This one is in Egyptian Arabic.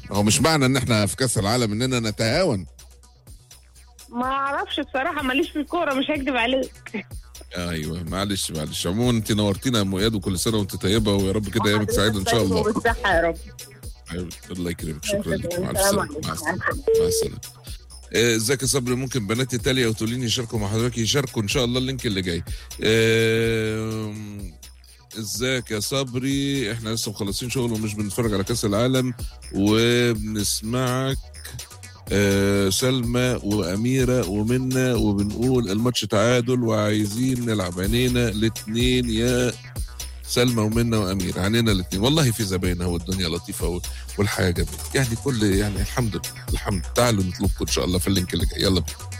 هو مش معنى ان احنا في كاس العالم اننا نتهاون ما اعرفش بصراحه ماليش في الكوره مش هكدب عليك ايوه معلش معلش عموما انت نورتينا يا ام اياد وكل سنه وانت طيبه ويا رب كده ايامك سعيده ان شاء الله بالصحه يا رب أيوة، الله يكرمك شكرا لك مع السلام السلامه مع عليكم. السلامه مع السلامه آه، ازيك يا صبري ممكن بنات ايطاليا وتقولين يشاركوا مع حضرتك يشاركوا ان شاء الله اللينك اللي جاي آم، ازيك يا صبري احنا لسه مخلصين شغل ومش بنتفرج على كاس العالم وبنسمعك آه، سلمى وأميرة ومنى وبنقول الماتش تعادل وعايزين نلعب عينينا الاتنين يا سلمى ومنى وأميرة عينينا الاتنين والله في زباينها والدنيا لطيفة و- والحياة جميلة يعني كل يعني الحمد لله الحمد تعالوا نطلبكم إن شاء الله في اللينك اللي جاي يلا بينا